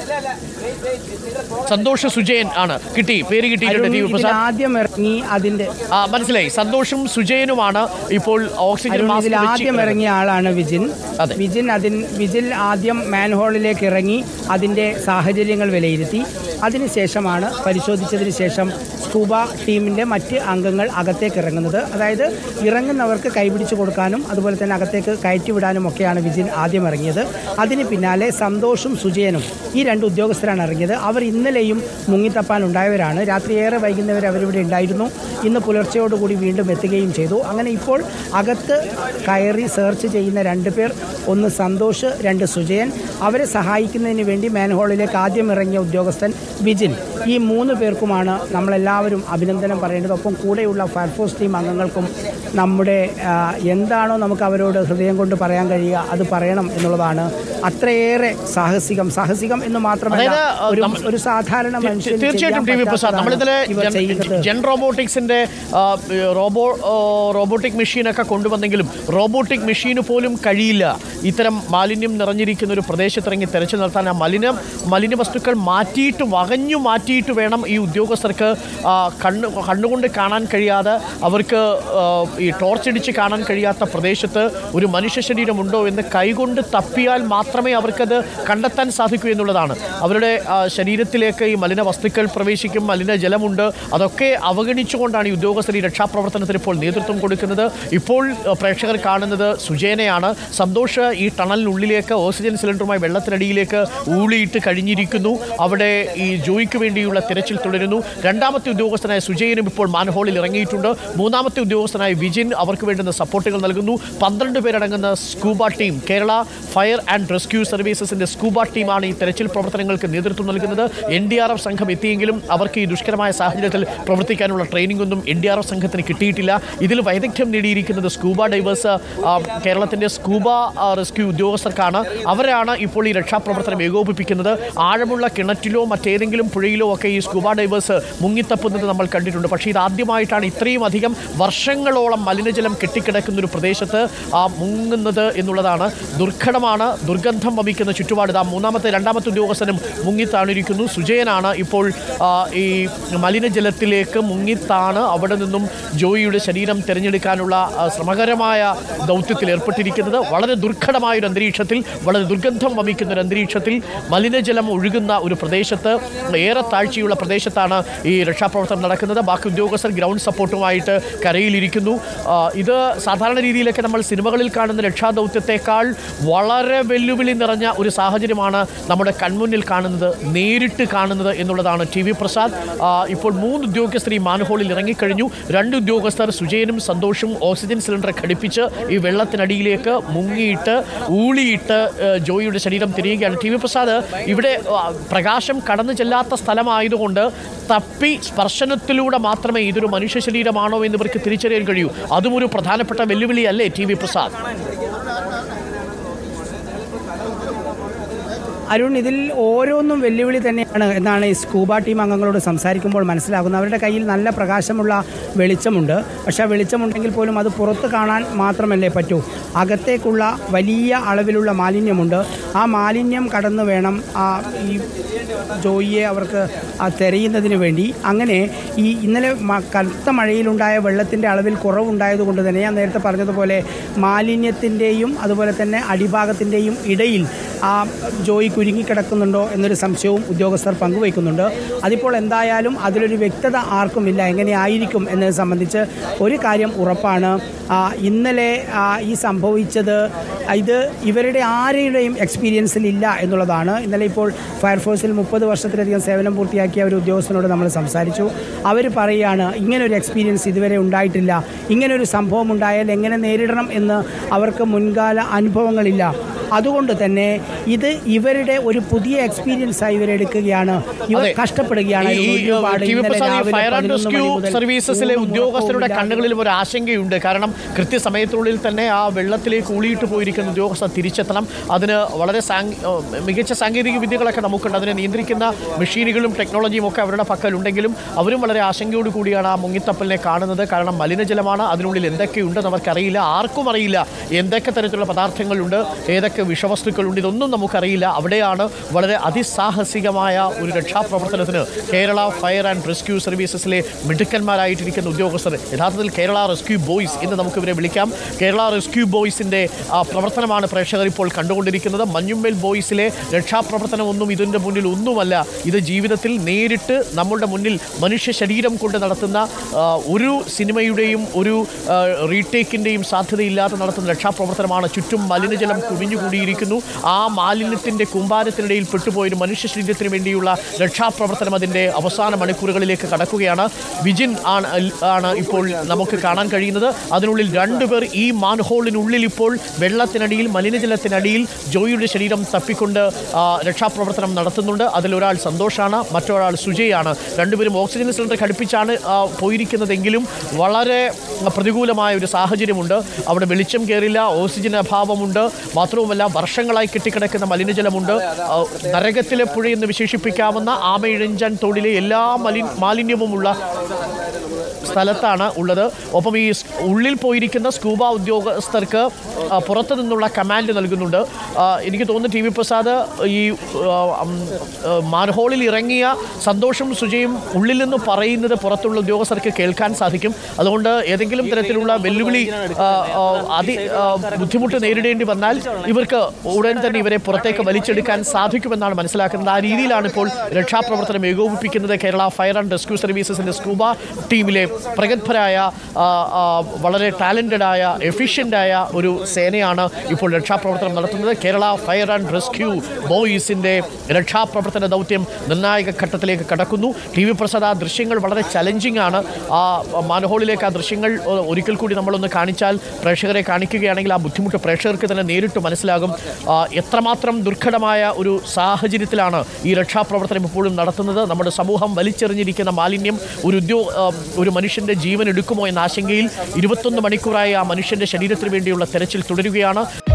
സന്തോഷ് സുജയൻ ആണ് കിട്ടി പേര് കിട്ടിയിട്ടുണ്ട് ടി വി ഇതിൽ പ്രസാദ് ആദ്യം ഇറങ്ങി അതിന്റെ ആ, മനസ്സിലായി സന്തോഷും സുജയനുമാണ് ഇപ്പോൾ ഓക്സിജൻ അരുൺ മാസ്ക് ഇതിൽ വെച്ച് ആദ്യം ഇറങ്ങിയ ആളാണ് വിജിൻ അതെ. വിജിൻ അതിൻ വിജിൽ ആദ്യം മാൻഹോളിലേക്ക് ഇറങ്ങി അതിൻ്റെ സാഹചര്യങ്ങൾ വിലയിരുത്തി അതിനുശേഷമാണ് പരിശോധിച്ചതിന് ശേഷം സ്കൂബ ടീമിൻ്റെ മറ്റ് അംഗങ്ങൾ അകത്തേക്ക് ഇറങ്ങുന്നത് അതായത് ഇറങ്ങുന്നവർക്ക് കൈപിടിച്ച് കൊടുക്കാനും അതുപോലെ തന്നെ അകത്തേക്ക് കയറ്റിവിടാനും ഒക്കെയാണ് വിജിൻ ആദ്യം ഇറങ്ങിയത് അതിന് പിന്നാലെ സന്തോഷും സുജയനും ഈ രണ്ട് ഉദ്യോഗസ്ഥരാണ് ഇറങ്ങിയത് അവർ ഇന്നലെയും മുങ്ങിത്തപ്പാൻ ഉണ്ടായവരാണ് രാത്രി ഏറെ വൈകുന്നവർ അവരിവിടെ ഉണ്ടായിരുന്നു ഇന്ന് പുലർച്ചയോടുകൂടി വീണ്ടും എത്തുകയും ചെയ്തു അങ്ങനെ ഇപ്പോൾ അകത്ത് കയറി സെർച്ച് ചെയ്യുന്ന രണ്ട് പേർ ഒന്ന് സന്തോഷ് രണ്ട് സുജയൻ അവരെ സഹായിക്കുന്നതിന് വേണ്ടി മാൻഹോളിലേക്ക് ആദ്യം ഇറങ്ങിയ ഉദ്യോഗസ്ഥൻ വിജിൻ ഈ മൂന്ന് പേർക്കുമാണ് നമ്മളെല്ലാവരും അഭിനന്ദനം പറയേണ്ടത് ഒപ്പം കൂടെയുള്ള ഫയർഫോഴ്സ് ടീം അംഗങ്ങൾക്കും നമ്മുടെ ആ, എന്താണോ നമുക്ക് അവരോട് ഹൃദയം കൊണ്ട് പറയാൻ കഴിയുക അത് പറയണം എന്നുള്ളതാണ് അത്രയേറെ സാഹസികം സാഹസികം എന്ന് മാത്രമല്ല അതായത്, ആ, ഒരു നമ്മ- ഒരു സാധാരണ മനുഷ്യന് തീർച്ചയായിട്ടും ടി ചെയ്യാൻ വി പ്രസാദ് നമ്മളിതിലെ പറ്റാത്തതാണ് ഇവർ ചെയ്യുന്നത് ജൻ റോബോട്ടിക്സിന്റെ ആ, റോബോ ആ, റോബോട്ടിക് മെഷീനൊക്കെ കൊണ്ടുവന്നെങ്കിലും റോബോട്ടിക് മെഷീന് പോലും കഴിയില്ല ഇത്തരം മാലിന്യം നിറഞ്ഞിരിക്കുന്ന ഒരു പ്രദേശത്തിറങ്ങി തെരച്ചിൽ നടത്താൻ ആ മലിന മലിന വസ്തുക്കൾ മാറ്റിയിട്ട് വകഞ്ഞു മാറ്റിയിട്ട് വേണം ഈ ഉദ്യോഗസ്ഥർക്ക് ആ, കണ്ണ് കണ്ണുകൊണ്ട് കാണാൻ കഴിയാതെ അവർക്ക് ആ, ഈ ടോർച്ചടിച്ച് കാണാൻ കഴിയാത്ത പ്രദേശത്ത് ഒരു മനുഷ്യ ശരീരമുണ്ടോ എന്ന് കൈകൊണ്ട് തപ്പിയാൽ മാത്രമേ അവർക്കത് കണ്ടെത്താൻ സാധിക്കൂ എന്നുള്ളതാണ് അവരുടെ ആ, ശരീരത്തിലേക്ക് ഈ മലിന വസ്തുക്കൾ പ്രവേശിക്കും മലിന ജലമുണ്ട് അതൊക്കെ അവഗണിച്ചുകൊണ്ടാണ് ഈ ഉദ്യോഗസ്ഥർ ഈ രക്ഷാപ്രവർത്തനത്തിന് ഇപ്പോൾ നേതൃത്വം കൊടുക്കുന്നത് ഇപ്പോൾ ആ, പ്രേക്ഷകർ കാണുന്നത് സുജയനെയാണ് സന്തോഷ് ഈ ടണലിനുള്ളിലേക്ക് ഓക്സിജൻ സിലിണ്ടറുമായി വെള്ളത്തിനടിയിലേക്ക് ഊളിയിട്ട് കഴിഞ്ഞിരിക്കുന്നു അവിടെ ഈ ജോയിക്ക് വേണ്ടിയുള്ള തിരച്ചിൽ തുടരുന്നു രണ്ടാമത്തെ ഉദ്യോഗസ്ഥനായ സുജയനും ഇപ്പോൾ മാൻഹോളിൽ ഇറങ്ങിയിട്ടുണ്ട് മൂന്നാമത്തെ ഉദ്യോഗസ്ഥനായ വിജിൻ അവർക്ക് വേണ്ടുന്ന സപ്പോർട്ടുകൾ നൽകുന്നു പന്ത്രണ്ട് പേരടങ്ങുന്ന scuba team Kerala fire and rescue സർവീസസിന്റെ സ്കൂബ ടീമാണ് ഈ തെരച്ചിൽ പ്രവർത്തനങ്ങൾക്ക് നേതൃത്വം നൽകുന്നത് എൻ ഡി ആർ എഫ് സംഘം എത്തിയെങ്കിലും അവർക്ക് ഈ ദുഷ്കരമായ സാഹചര്യത്തിൽ പ്രവർത്തിക്കാനുള്ള ട്രെയിനിംഗ് ഒന്നും എൻ ഡി ആർ എഫ് സംഘത്തിന് കിട്ടിയിട്ടില്ല ഇതിൽ വൈദഗ്ധ്യം നേടിയിരിക്കുന്നത് സ്കൂബ ഡൈവേഴ്സ് ആ, കേരളത്തിന്റെ സ്കൂബ ആ, റെസ്ക്യൂ ഉദ്യോഗസ്ഥർക്കാണ് അവരാണ് ഇപ്പോൾ ഈ രക്ഷാപ്രവർത്തനം ഏകോപിപ്പിക്കുന്നത് ആഴമുള്ള കിണറ്റിലോ മറ്റേതെങ്കിലും പുഴയിലോ ഒക്കെ ഈ സ്കൂബ ഡൈവേഴ്സ് മുങ്ങിത്തപ്പുന്നത് നമ്മൾ കണ്ടിട്ടുണ്ട് പക്ഷേ ഇത് ആദ്യമായിട്ടാണ് ഇത്രയും അധികം വർഷങ്ങളോളം മലിനജലം കെട്ടിക്കിടക്കുന്ന ഒരു പ്രദേശത്ത് ആ മുങ്ങുന്നത് എന്നുള്ളതാണ് ദുർഘടമാണ് ദുർഗന്ധം വമിക്കുന്ന ചുറ്റുപാട് ഇതാ മൂന്നാമത്തെ രണ്ടാമത്തെ ഉദ്യോഗസ്ഥനും മുങ്ങിത്താണിരിക്കുന്നു സുജയനാണ് ഇപ്പോൾ ആ, ഈ മലിനജലത്തിലേക്ക് മുങ്ങിത്താണ് അവിടെ നിന്നും ജോയിയുടെ ശരീരം തിരഞ്ഞെടുക്കാനുള്ള ആ, ശ്രമകരമായ ദൗത്യത്തിൽ ഏർപ്പെട്ടിരിക്കുന്നത് വളരെ ദുർഘടമായ ഒരു അന്തരീക്ഷത്തിൽ വളരെ ദുർഗന്ധം വമിക്കുന്ന ഒരു അന്തരീക്ഷത്തിൽ മലിനജലം ഒഴുകുന്ന ഒരു പ്രദേശത്ത് ഏറെ താഴ്ചയുള്ള പ്രദേശത്താണ് ഈ രക്ഷാപ്രവർത്തനം നടക്കുന്നത് ബാക്കി ഉദ്യോഗസ്ഥർ ഗ്രൗണ്ട് സപ്പോർട്ടുമായിട്ട് കരയിലിരിക്കുന്നു ആ, ഇത് സാധാരണ രീതിയിലൊക്കെ നമ്മൾ സിനിമകളിൽ കാണുന്ന രക്ഷാദൗത്യത്തെക്കാൾ വളരെ വെല്ലുവിളി നിറഞ്ഞ ഒരു സാഹചര്യമാണ് നമ്മുടെ കൺമുന്നിൽ കാണുന്നത് നേരിട്ട് കാണുന്നത് എന്നുള്ളതാണ് ടി വി പ്രസാദ് ആ, ഇപ്പോൾ മൂന്ന് ഉദ്യോഗസ്ഥർ ഈ മാൻഹോളിൽ ഇറങ്ങിക്കഴിഞ്ഞു രണ്ട് ഉദ്യോഗസ്ഥർ സുജയനും സന്തോഷും ഓക്സിജൻ സിലിണ്ടർ ഘടിപ്പിച്ച് ഈ വെള്ളത്തിനടിയിലേക്ക് മുങ്ങിയിട്ട് ഊളിയിട്ട് ഏഹ്, ജോയിയുടെ ശരീരം തിരിയുകയാണ് ടി വി പ്രസാദ് ഇവിടെ ആ, പ്രകാശം കടന്നു ചെല്ലാത്ത സ്ഥലമായതുകൊണ്ട് തപ്പി സ്പർശനത്തിലൂടെ മാത്രമേ ഇതൊരു മനുഷ്യ ശരീരമാണോ എന്ന് ഇവർക്ക് തിരിച്ചറിയാൻ കഴിയൂ അതും ഒരു പ്രധാനപ്പെട്ട വെല്ലുവിളിയല്ലേ ടി വി പ്രസാദ് അരുൺ ഇതിൽ ഓരോന്നും വെല്ലുവിളി തന്നെയാണ് എന്നാണ് ഈ സ്കൂബ ടീം അംഗങ്ങളോട് സംസാരിക്കുമ്പോൾ മനസ്സിലാകുന്നത് അവരുടെ കയ്യിൽ നല്ല പ്രകാശമുള്ള വെളിച്ചമുണ്ട് പക്ഷേ ആ വെളിച്ചമുണ്ടെങ്കിൽ പോലും അത് പുറത്ത് കാണാൻ മാത്രമല്ലേ പറ്റൂ അകത്തേക്കുള്ള വലിയ അളവിലുള്ള മാലിന്യമുണ്ട് ആ മാലിന്യം കടന്നു വേണം ആ ഈ ജോയിയെ അവർക്ക് ആ തെരയുന്നതിന് വേണ്ടി അങ്ങനെ ഈ ഇന്നലെ മ- കനത്ത മഴയിലുണ്ടായ വെള്ളത്തിൻ്റെ അളവിൽ കുറവുണ്ടായതുകൊണ്ട് തന്നെ ഞാൻ നേരത്തെ പറഞ്ഞതുപോലെ മാലിന്യത്തിൻ്റെയും അതുപോലെ തന്നെ അടിഭാഗത്തിൻ്റെയും ഇടയിൽ ആ ജോയി കുരുങ്ങിക്കിടക്കുന്നുണ്ടോ എന്നൊരു സംശയവും ഉദ്യോഗസ്ഥർ പങ്കുവയ്ക്കുന്നുണ്ട് അതിപ്പോൾ എന്തായാലും അതിലൊരു വ്യക്തത ആർക്കുമില്ല എങ്ങനെയായിരിക്കും എന്നത് സംബന്ധിച്ച് ഒരു കാര്യം ഉറപ്പാണ് ആ, ഇന്നലെ ആ, ഈ സംഭവിച്ചത് ഇത് ഇവരുടെ ആരുടെയും എക്സ്പീരിയൻസിൽ ഇല്ല എന്നുള്ളതാണ് ഇന്നലെ ഇപ്പോൾ ഫയർഫോഴ്സിൽ മുപ്പത് വർഷത്തിലധികം സേവനം പൂർത്തിയാക്കിയ ഒരു ഉദ്യോഗസ്ഥനോട് നമ്മൾ സംസാരിച്ചു അവർ പറയുകയാണ് ഇങ്ങനൊരു എക്സ്പീരിയൻസ് ഇതുവരെ ഉണ്ടായിട്ടില്ല ഇങ്ങനൊരു സംഭവം ഉണ്ടായാൽ എങ്ങനെ നേരിടണം എന്ന് അവർക്ക് മുൻകാല അനുഭവങ്ങളില്ല അതുകൊണ്ട് തന്നെ ഇത് ഇവരുടെ ഒരു പുതിയ എക്സ്പീരിയൻസ് ആയി ഇവരെടുക്കുകയാണ് ഇവർ അതെ. കഷ്ടപ്പെടുകയാണ് ഈ ഒരുപാട് ടി വി ഇന്നലെ പ്രസാദ് ഈ രാവിലെ ഫയർ ആൻഡ് 11 റെസ്ക്യൂ മണി മുതൽ സർവീസസിലെ ഊണും ഉദ്യോഗസ്ഥരുടെ ഉറക്കവും കണ്ണുകളിലും ഒരു ആശങ്കയുണ്ട് കാരണം കൃത്യസമയത്തിനുള്ളിൽ തന്നെ ആ വെള്ളത്തിലേക്ക് ഊളിയിട്ട് പോയിരിക്കുന്ന ഉദ്യോഗസ്ഥർ തിരിച്ചെത്തണം അതിന് വളരെ സാങ്കേ- ഏഹ് മികച്ച സാങ്കേതിക വിദ്യകളൊക്കെ നമുക്കുണ്ട് അതിനെ നിയന്ത്രിക്കുന്ന മെഷീനുകളും ടെക്നോളജിയും ഒക്കെ അവരുടെ പക്കലുണ്ടെങ്കിലും അവരും വളരെ ആശങ്കയോട് കൂടിയാണ് ആ മുങ്ങിത്തപ്പലിനെ കാണുന്നത് കാരണം മലിനജലമാണ് അതിനുള്ളിൽ എന്തൊക്കെയുണ്ടെന്ന് അവർക്കറിയില്ല ആർക്കും അറിയില്ല എന്തൊക്കെ തരത്തിലുള്ള പദാർത്ഥങ്ങളുണ്ട് ഏതൊക്കെ ആർക്ക് വിഷവസ്തുക്കളുണ്ട് ഇതൊന്നും നമുക്കറിയില്ല അവിടെയാണ് വളരെ അതിസാഹസികമായ ഒരു രക്ഷാപ്രവർത്തനത്തിന് കേരള ഫയർ ആൻഡ് റെസ്ക്യൂ സർവീസസിലെ മിടുക്കന്മാരായിട്ടിരിക്കുന്ന ഉദ്യോഗസ്ഥർ യഥാർത്ഥത്തിൽ കേരള റെസ്ക്യൂ ബോയ്സ് എന്ന് നമുക്ക് ഇവരെ വിളിക്കാം കേരള റെസ്ക്യൂ ബോയ്സിൻ്റെ പ്രവർത്തനമാണ് പ്രേക്ഷകർ ഇപ്പോൾ കണ്ടുകൊണ്ടിരിക്കുന്നത് മഞ്ഞുമ്മേൽ ബോയ്സിലെ രക്ഷാപ്രവർത്തനമൊന്നും ഇതിൻ്റെ മുന്നിൽ ഒന്നുമല്ല ഇത് ജീവിതത്തിൽ നേരിട്ട് നമ്മളുടെ മുന്നിൽ മനുഷ്യ ശരീരം കൊണ്ട് നടത്തുന്ന ആ, ഒരു സിനിമയുടെയും ഒരു ആ, റീടേക്കിൻ്റെയും സാധ്യതയില്ലാതെ നടത്തുന്ന രക്ഷാപ്രവർത്തനമാണ് ചുറ്റും മലിനജലം കുമിഞ്ഞുകൂടിയിരിക്കുന്നു ആ മാലിന്യത്തിൻ്റെ കൂമ്പാരത്തിനിടയിൽ പെട്ടുപോയൊരു മനുഷ്യ ശരീരത്തിന് വേണ്ടിയുള്ള രക്ഷാപ്രവർത്തനം അതിൻ്റെ അവസാന മണിക്കൂറുകളിലേക്ക് കടക്കുകയാണ് വിജിൻ ആണ് ആണ് ഇപ്പോൾ നമുക്ക് കാണാൻ കഴിയുന്നത് അതിനുള്ളിൽ രണ്ടുപേർ ഈ മാൻഹോളിനുള്ളിൽ ഇപ്പോൾ വെള്ളത്തിനടിയിൽ മലിനജലത്തിനടിയിൽ ജോയിയുടെ ശരീരം തപ്പിക്കൊണ്ട് ആ, രക്ഷാപ്രവർത്തനം നടത്തുന്നുണ്ട് അതിലൊരാൾ സന്തോഷാണ് മറ്റൊരാൾ സുജയാണ് രണ്ടുപേരും ഓക്സിജൻ സിലിണ്ടർ ഘടിപ്പിച്ചാണ് ആ, പോയിരിക്കുന്നതെങ്കിലും വളരെ പ്രതികൂലമായ ഒരു സാഹചര്യമുണ്ട് അവിടെ വെളിച്ചം കയറില്ല ഓക്സിജൻ അഭാവമുണ്ട് മാത്രവുമല്ല വർഷങ്ങളായി കെട്ടിക്കിടക്കുന്ന മലിനജലമുണ്ട് ആ, നരകത്തിലെ പുഴയെന്ന് വിശേഷിപ്പിക്കാവുന്ന ആമയിഴഞ്ചാൻ തോടിലെ എല്ലാ മലി മാലിന്യവുമുള്ള സ്ഥലത്താണ് ഉള്ളത് ഒപ്പം ഈ സ് ഉള്ളിൽ പോയിരിക്കുന്ന സ്കൂബ ഉദ്യോഗസ്ഥർക്ക് ആ, പുറത്തു നിന്നുള്ള കമാൻഡ് നൽകുന്നുണ്ട് ആ, എനിക്ക് തോന്നുന്നു ടി വി പ്രസാദ് ഈ ആ, ഉം, ആ, മാൻഹോളിൽ ഇറങ്ങിയ സന്തോഷം സുജയും ഉള്ളിൽ നിന്ന് പറയുന്നത് പുറത്തുള്ള ഉദ്യോഗസ്ഥർക്ക് കേൾക്കാൻ സാധിക്കും അതുകൊണ്ട് ഏതെങ്കിലും തരത്തിലുള്ള വെല്ലുവിളി ആ, ആ, അതി ആ, ബുദ്ധിമുട്ട് നേരിടേണ്ടി വന്നാൽ ഇവർക്ക് ഉടൻ തന്നെ ഇവരെ പുറത്തേക്ക് വലിച്ചെടുക്കാൻ സാധിക്കുമെന്നാണ് മനസ്സിലാക്കുന്നത് ആ രീതിയിലാണ് ഇപ്പോൾ രക്ഷാപ്രവർത്തനം ഏകോപിപ്പിക്കുന്നത് കേരള ഫയർ ആൻഡ് റെസ്ക്യൂ സർവീസസിൻ്റെ സ്കൂബ ടീമിലെ പ്രഗത്ഭരായ ആ, ആ, വളരെ ടാലൻറ്റഡായ എഫിഷ്യൻ്റായ ഒരു സേനയാണ് ഇപ്പോൾ രക്ഷാപ്രവർത്തനം നടത്തുന്നത് കേരള ഫയർ ആൻഡ് റെസ്ക്യൂ ബോയ്സിൻ്റെ രക്ഷാപ്രവർത്തന ദൗത്യം നിർണായക ഘട്ടത്തിലേക്ക് കടക്കുന്നു ടി വി പ്രസാദ് ആ ദൃശ്യങ്ങൾ വളരെ ചലഞ്ചിങ് ആണ് ആ മാനഹോളിലേക്ക് ആ ദൃശ്യങ്ങൾ ഒ- ഒരിക്കൽ കൂടി നമ്മളൊന്ന് കാണിച്ചാൽ പ്രേക്ഷകരെ കാണിക്കുകയാണെങ്കിൽ ആ ബുദ്ധിമുട്ട് പ്രേക്ഷകർക്ക് തന്നെ നേരിട്ട് മനസ്സിലാകും ആ, എത്രമാത്രം ദുർഘടമായ ഒരു സാഹചര്യത്തിലാണ് ഈ രക്ഷാപ്രവർത്തനം ഇപ്പോഴും നടത്തുന്നത് നമ്മുടെ സമൂഹം വലിച്ചെറിഞ്ഞിരിക്കുന്ന മാലിന്യം ഒരു ഉദ്യോ ആ, ഒരു മനുഷ്യൻ്റെ ജീവൻ എടുക്കുമോ എന്ന ആശങ്കയിൽ ഇരുപത്തൊന്ന് മണിക്കൂറായി ആ മനുഷ്യൻ്റെ ശരീരത്തിന് വേണ്ടിയുള്ള തെരച്ചിൽ തുടരുകയാണ്